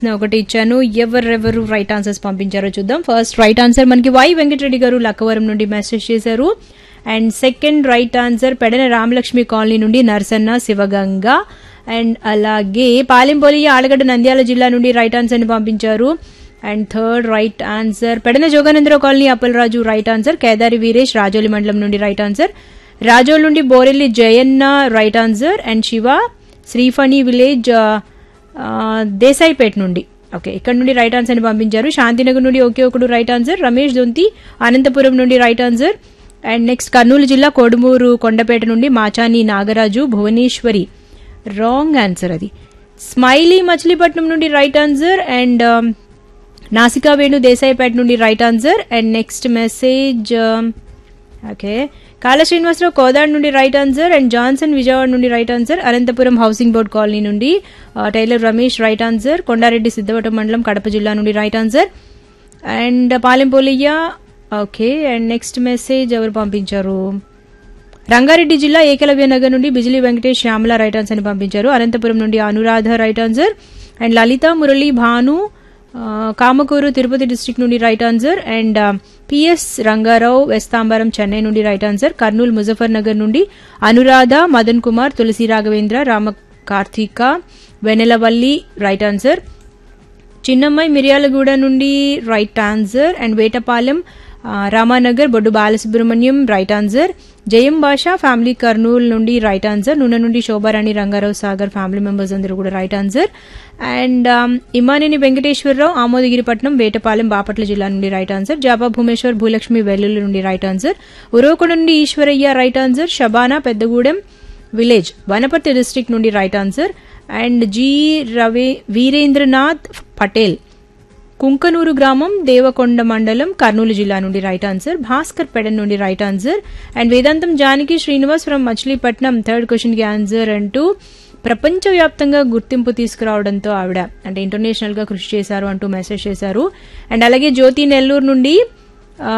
ఒకటి ఇచ్చాను ఎవరెవరు రైట్ ఆన్సర్స్ పంపించారో చూద్దాం ఫస్ట్ రైట్ ఆన్సర్ మనకి వై వెంకటరెడ్డి గారు లక్కవరం నుండి మెసేజ్ చేశారు and second right answer Pedana Ramalakshmi colony నుండి నరసన్న శివగంగ అండ్ అలాగే పాలెంపల్లి ఆలగడ్డ నంద్యాల జిల్లా నుండి రైట్ ఆన్సర్ ని పంపించారు and third right answer Pedana Joganandarao colony Appalaraju right answer Kedari Veeresh Rajoli మండలం నుండి రైట్ ఆన్సర్ రాజోల్ నుండి Borelli Jayanna right answer and Siva Sriphani village ఆ, ఆ, దేశాయిపేట్ నుండి ఓకే ఇక్కడ నుండి రైట్ ఆన్సర్ ని పంపించారు శాంతినగర్ నుండి ఒకే ఒకడు రైట్ ఆన్సర్ రమేష్ దొంతి అనంతపురం నుండి right answer and next Kurnool జిల్లా కోడుమూరు కొండపేట నుండి మాచాని నాగరాజు భువనేశ్వరి రాంగ్ ఆన్సర్ అది స్మైలీ మచిలీపట్నం నుండి right answer and Nasika Venu Desaipeta నుండి right answer and next message okay Kala Srinivasarao Kodad నుండి right answer and Johnson Vijayawada నుండి right answer Anantapuram housing board colony నుండి ఆ, tailor Ramesh right answer Kondareddy Siddavatam మండలం కడప జిల్లా నుండి right answer and Palempoliah okay and next message ఎవరు పంపించారు రంగారెడ్డి జిల్లా ఏకలవ్య నగర్ నుండి బిజిలీ వెంకటేష్ శ్యామల రైట్ ఆన్సర్ ని పంపించారు అనంతపురం నుండి Anuradha right answer and Lalitha Murali Bhanu ఆ, కామకూరు తిరుపతి డిస్ట్రిక్ట్ నుండి right answer and PS Rangarao Vestambaram Chennai నుండి రైట్ ఆన్సర్ కర్నూలు ముజఫర్ నగర్ నుండి అనురాధ మదన్ కుమార్ తులసి రాఘవేంద్ర రామ కార్తీక వెనెలవల్లి రైట్ ఆన్సర్ చిన్నమ్మాయి మిర్యాలగూడ నుండి రైట్ ఆన్సర్ అండ్ వేటపాలెం ఆ, Ramanagar Boddu Balasubrahmanyam right answer Jayam Basha family Kurnool నుండి రైట్ ఆన్సర్ నూనె నుండి శోభారాణి రంగారావు సాగర్ ఫ్యామిలీ మెంబర్స్ అందరూ కూడా right answer and um, Imaneni Venkateswararao Amodagiripatnam Vetapalem Bapatla జిల్లా నుండి రైట్ ఆన్సర్ జాబా భూమేశ్వర్ భూలక్ష్మి వెల్లుల్లి నుండి రైట్ ఆన్సర్ ఉరవకొండ నుండి Eswarayya right answer Shabana Peddagudem village Wanaparthy district నుండి right answer and G Ravi Veerendranath Patel Kunkanuru గ్రామం దేవకొండ మండలం కర్నూలు జిల్లా నుండి రైట్ ఆన్సర్ భాస్కర్ పెడన్ నుండి right answer and Vedantam Janaki Srinivas from Machilipatnam third question కి ఆన్సర్ అంటూ ప్రపంచవ్యాప్తంగా గుర్తింపు తీసుకురావడంతో ఆవిడ అంటే ఇంటర్నేషనల్ గా కృషి చేశారు అంటూ మెసేజ్ చేశారు అండ్ అలాగే జ్యోతి నెల్లూరు నుండి ఆ,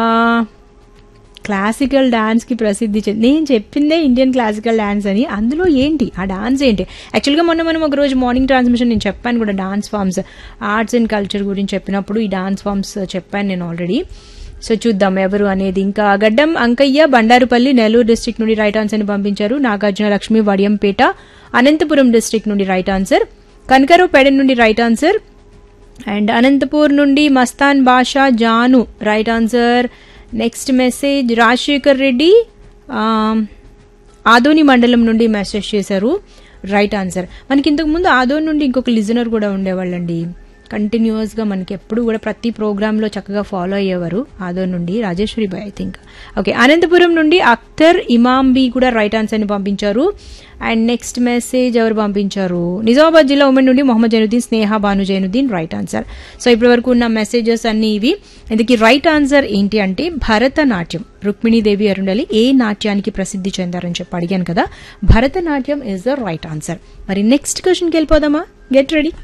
క్లాసికల్ డాన్స్ కి ప్రసిద్ధి చెంది నేను చెప్పిందే ఇండియన్ క్లాసికల్ డాన్స్ అని అందులో ఏంటి ఆ డాన్స్ ఏంటి యాక్చువల్గా మొన్న మనం ఒక రోజు మార్నింగ్ ట్రాన్స్మిషన్ నేను చెప్పాను కూడా dance forms arts and culture గురించి చెప్పినప్పుడు ఈ డాన్స్ ఫామ్స్ చెప్పాను నేను ఆల్రెడీ సో చూద్దాం ఎవరు అనేది ఇంకా గడ్డం అంకయ్య బండారుపల్లి నెల్లూరు డిస్ట్రిక్ట్ నుండి రైట్ ఆన్సర్ ని పంపించారు నాగార్జున లక్ష్మి వడియంపేట అనంతపురం డిస్ట్రిక్ట్ నుండి రైట్ ఆన్సర్ కనకరావు పెడన్ నుండి రైట్ ఆన్సర్ అండ్ అనంతపూర్ నుండి Mastan Basha Janu right answer next message Rajasekhar Reddy um, Adoni మండలం నుండి మెసేజ్ చేశారు రైట్ ఆన్సర్ మనకి ఇంతకు ముందు ఆదోని నుండి ఇంకొక లిజనర్ కూడా ఉండేవాళ్ళండి కంటిన్యూస్ గా మనకి ఎప్పుడు కూడా ప్రతి ప్రోగ్రామ్ లో చక్కగా ఫాలో అయ్యేవారు ఆదోని నుండి Rajeswari Bai I think okay Anantapuram నుండి అఖ్తర్ ఇమాంబి కూడా రైట్ ఆన్సర్ ని పంపించారు అండ్ నెక్స్ట్ మెసేజ్ ఎవరు పంపించారు నిజామాబాద్ జిల్లా ఉమెన్ నుండి Mohammed Zainuddin Sneha Bhanu Zainuddin right answer so ఇప్పటి వరకు ఉన్న మెసేజెస్ అన్ని ఇవి ఇందుకు రైట్ ఆన్సర్ ఏంటి అంటే భరతనాట్యం రుక్మిణీదేవి అరుండలి ఏ నాట్యానికి ప్రసిద్ధి చెందారని చెప్పి అడిగాను కదా Bharatanatyam is the right answer మరి నెక్స్ట్ క్వశ్చన్కి వెళ్ళిపోదామా గెట్ రెడీ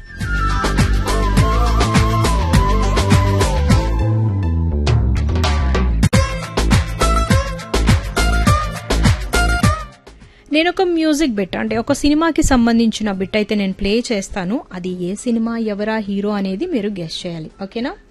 నేను ఒక మ్యూజిక్ బిట్ అంటే ఒక సినిమాకి సంబంధించిన బిట్ అయితే నేను ప్లే చేస్తాను అది ఏ సినిమా ఎవరా హీరో అనేది మీరు గెస్ట్ చేయాలి ఓకేనా